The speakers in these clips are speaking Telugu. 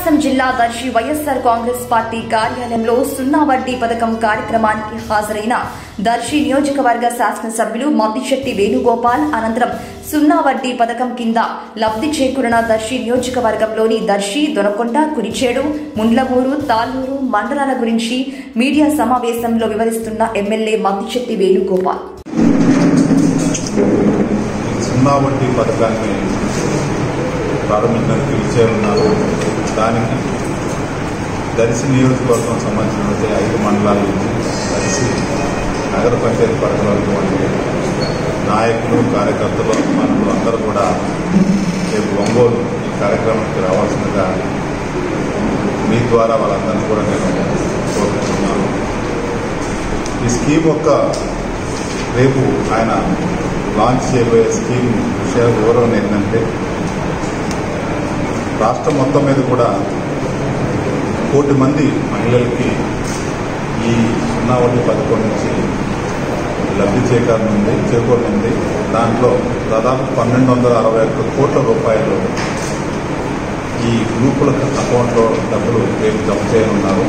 ప్రకాశం జిల్లా దర్శి వైఎస్ఆర్ కాంగ్రెస్ పార్టీ కార్యాలయంలో సున్నా వడ్డీ పథకం కార్యక్రమానికి హాజరైన దర్శి నియోజకవర్గ శాసనసభ్యులు మద్దిశెట్టి వేణుగోపాల్ అనంతరం సున్నా వడ్డీ పథకం కింద లబ్ధి చేకూరిన దర్శి నియోజకవర్గంలోని దర్శి దొనకొండ కురిచేడు ముండ్లమూరు తాళ్ళూరు మండలాల గురించి మీడియా సమావేశంలో వివరిస్తున్న ఎమ్మెల్యే మద్దిశెట్టి వేణుగోపాల్ సున్నా వడ్డీ పథకాన్ని ప్రారంభించడానికి పిలిచే ఉన్నారు దానికి దర్శి నియోజకవర్గం సంబంధించినటువంటి ఐదు మండలాల నుంచి దర్శి నగర పంచాయతీ పరిధిలో ఉన్నటువంటి నాయకులు కార్యకర్తలు అభిమానులు అందరూ కూడా రేపు ఒంగోలు ఈ కార్యక్రమానికి రావాల్సిందిగా మీ ద్వారా వాళ్ళందరినీ కూడా నేను కోరుకుంటున్నాను ఈ స్కీమ్ యొక్క రేపు ఆయన లాంచ్ చేయబోయే స్కీమ్ విషయ వివరణ ఏంటంటే రాష్ట్రం మొత్తం మీద కూడా కోటి మంది మహిళలకి ఈ సున్నా వడ్డీ పథకం నుంచి లబ్ధి చేకూరనుంది చేకూరనుంది దాంట్లో దాదాపు పన్నెండు వందల అరవై ఒక్క కోట్ల రూపాయలు ఈ గ్రూపుల అకౌంట్లో డబ్బులు రేపు జమ చేయనున్నారు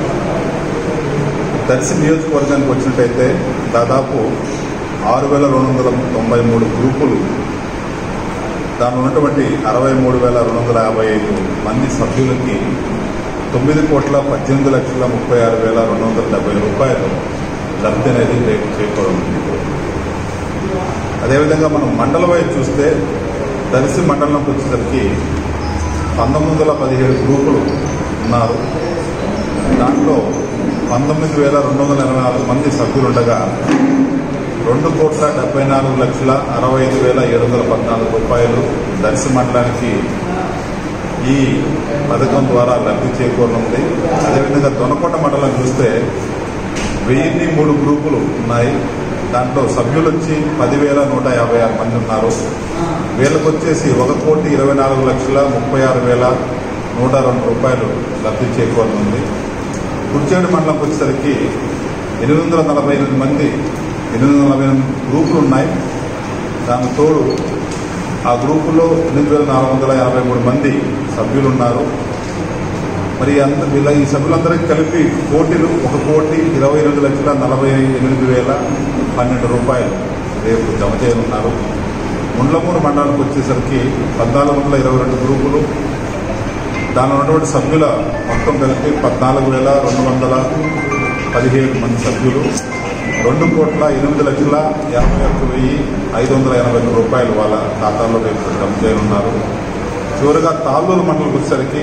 దర్శి నియోజకవర్గానికి వచ్చినట్టయితే దాదాపు ఆరు వేల రెండు వందల తొంభై మూడు గ్రూపులు దానిలో ఉన్నటువంటి అరవై మూడు వేల రెండు వందల యాభై ఐదు మంది సభ్యులకి తొమ్మిది కోట్ల పద్దెనిమిది లక్షల ముప్పై ఆరు వేల రెండు వందల డెబ్బై రూపాయలు లబ్ధి అనేది రేపు చేకూరుంది అదేవిధంగా మనం మండల వైపు చూస్తే దర్శి మండలంకి వచ్చేసరికి పంతొమ్మిది వందల పదిహేడు గ్రూపులు ఉన్నారు దాంట్లో పంతొమ్మిది వేల రెండు వందల ఎనభై నాలుగు మంది సభ్యులుండగా రెండు కోట్ల డెబ్బై నాలుగు లక్షల అరవై ఐదు వేల ఏడు వందల పద్నాలుగు రూపాయలు దర్శి మండలానికి ఈ పథకం ద్వారా లబ్ధి చేకూరనుంది అదేవిధంగా దొనకొండ మండలం చూస్తే వెయ్యిన్ని మూడు గ్రూపులు ఉన్నాయి దాంట్లో సభ్యులు వచ్చి పదివేల నూట యాభై ఆరు మంది ఉన్నారు వీళ్ళకి వచ్చేసి ఒక కోటి ఇరవై నాలుగు లక్షల ముప్పై ఆరు వేల నూట రెండు రూపాయలు లబ్ధి చేకూరనుంది కుర్చేడు మండలంకి వచ్చేసరికి ఎనిమిది వందల నలభై ఎనిమిది మంది ఎనిమిది వందల నలభై ఎనిమిది గ్రూపులు ఉన్నాయి దానికి తోడు ఆ గ్రూపులో ఎనిమిది వేల నాలుగు వందల యాభై మూడు మంది సభ్యులు ఉన్నారు మరి అంత వీళ్ళ ఈ సభ్యులందరికీ కలిపి కోటిలు ఒక కోటి ఇరవై ఎనిమిది లక్షల నలభై ఎనిమిది వేల పన్నెండు రూపాయలు రేపు జమ చేయనున్నారు ముండ్లమూరు మండలానికి వచ్చేసరికి పద్నాలుగు వందల ఇరవై రెండు గ్రూపులు దానిలో ఉన్నటువంటి సభ్యుల మొత్తం కలిపి పద్నాలుగు వేల రెండు వందల పదిహేడు మంది సభ్యులు రెండు కోట్ల ఎనిమిది లక్షల యాభై ఒక్క వెయ్యి ఐదు వందల ఎనభై ఒక్క రూపాయలు వాళ్ళ ఖాతాలో రేపు జమ చేయనున్నారు చివరిగా తాళ్ళూరు మండలికి వచ్చేసరికి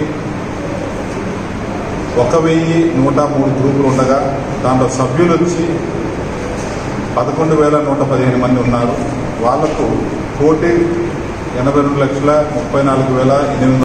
ఒక వెయ్యి నూట మూడు గ్రూపులు ఉండగా దాంట్లో సభ్యులు వచ్చి పదకొండు వేల నూట పదిహేను మంది ఉన్నారు వాళ్లకు కోటి ఎనభై రెండు లక్షల ముప్పై నాలుగు వేల ఎనిమిది